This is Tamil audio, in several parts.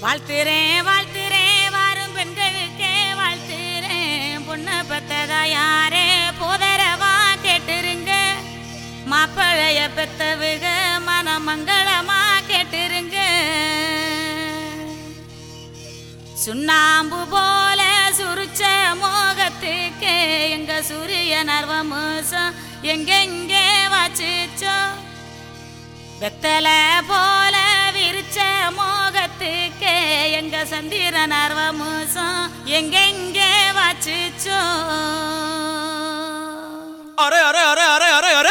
வாழ்த்துறேன் வாழ்த்துறேன் வாரும் பெண்களுக்கே வாழ்த்துறேன் பொண்ணை பெத்ததா யாரே போதரவா கேட்டுருங்க மாப்பிளைய பெத்தவுக மனமங்களமா கேட்டுருங்க சுண்ணாம்பு போல சுருச்ச மோகத்துக்கு எங்க சூரிய நர்வமுசம் எங்கெங்கே வாச்சிச்சோ வெத்தல போல விரிச்ச மோகத்துக்கு எங்க சந்திர நர்வமுசம் எங்கெங்கே வாச்சிச்சோ அரே அரே அரே அரே அரே அரே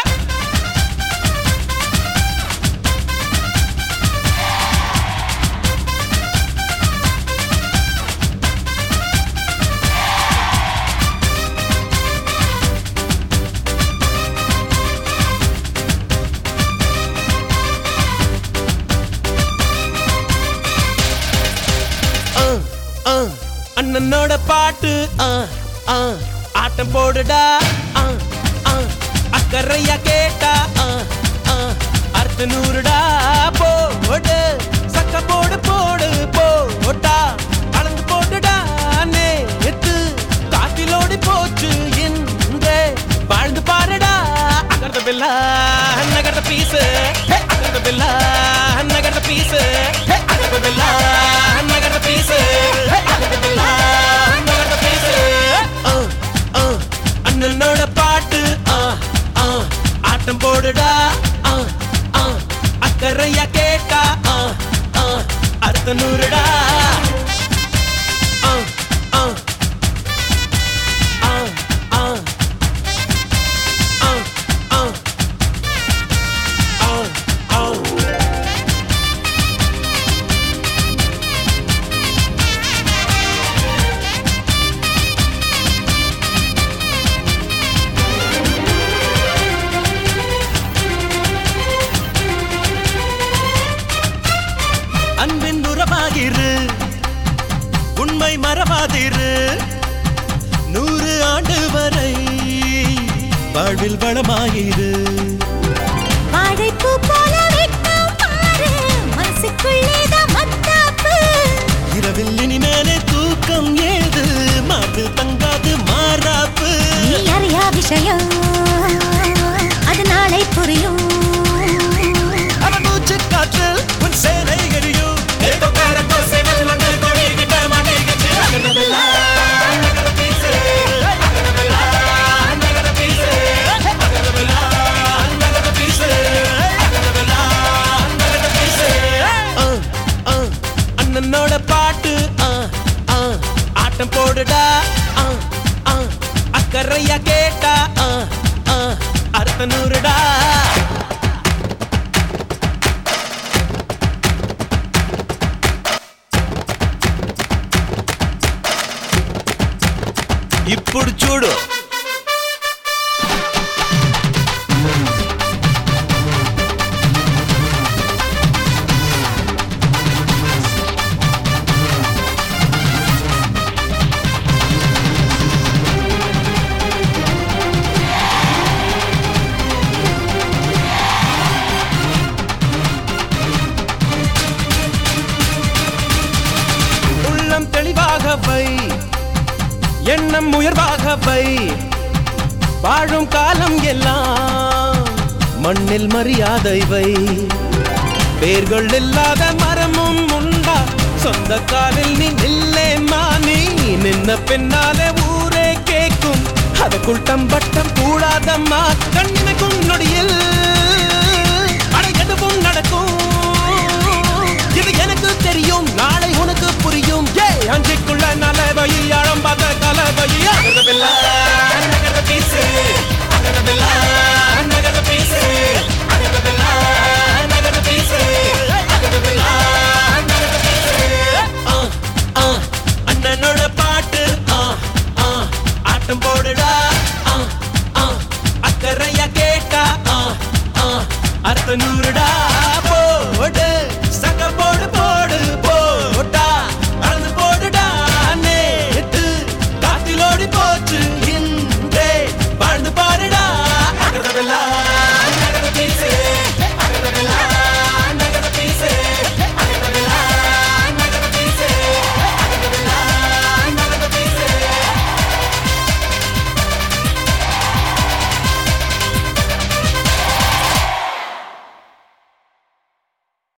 ஆ, ஆ, அண்ணனோட பாட்டு ஆ, ஆ, ஆட்டம் போடுடா ஆ, ஆ, அக்கறையா கேட்டா ஆ, ஆ, அர்த்த நூறுடா போடு சக்க போடு போடு போட்டா அளந்து போட்டுடா நேத்து காத்திலோடி போச்சு இன்றே வாழ்ந்து பாருடா அகர்த பில்லா நகர்த பீசு அகர்த பில்லா நகர்த பீசு அகர்த பில்லா நகர்த பீசு அகர்த பில்லா நகர்த பீசு அண்ணனோட பாட்டு ஆ, ஆ, ஆட்டம் போடுடா ஆ, ஆ, அக்கறையா கேட்டா ஆ, ஆ, அர்த்த நூறுடா ஆ, ஆ, ஆ, ஆ, ஆ, ஆ, ஆ, ஆ. அன்பின் உறவாகிரு உண்மை மறவாதிரு நூறு ஆண்டு வரை வாழ்வில் வளமாயிரு வாழைப்பூ போல வெட்கம் பாரு மனசுக்குள்ளேதான் மத்தாப்பு இரவில் இனிமேலே தூக்கம் ஏது மார்பில் தங்காது மாறாப்பு நீ அறியா விஷயம் அது நாளை புரியும் அவன் மூச்சு காற்றில் உன் சேனை எரியும் ஏதோ காரத்தோ சேவல் வந்து கொடி கிட்ட மாட்டேங்குச்சு அகரபில்லா, அகரபீசு, அகரபில்லா, அகரபீசு, அகரபில்லா, அகரபீசு, அகரபில்லா, அகரபீசு. ஆ, ஆ, அண்ணனோட பாட்டு ஆ, ஆ, ஆட்டம் போடுடா ஆ, ஆ, அக்கறையா கேட்டா ஆ, ஆ, அர்த்த நூறுடா ఇప్పుడు చూడు உள்ளம் தெளிவாக வை எண்ணம் உயர்வாக வை வாழும் காலம் எல்லாம் மண்ணில் மரியாதை வை வேர்கள் இல்லாத மரமும் உண்டா சொந்த காலில் நீ நில்லே மானி நின்ன பின்னாலே ஊரே கேக்கும் அதற்குள் தம்பட்டம் கூடாதம்மா கண்ணிமைக்கும் நொடியில் அட எதுவும் நடக்கும்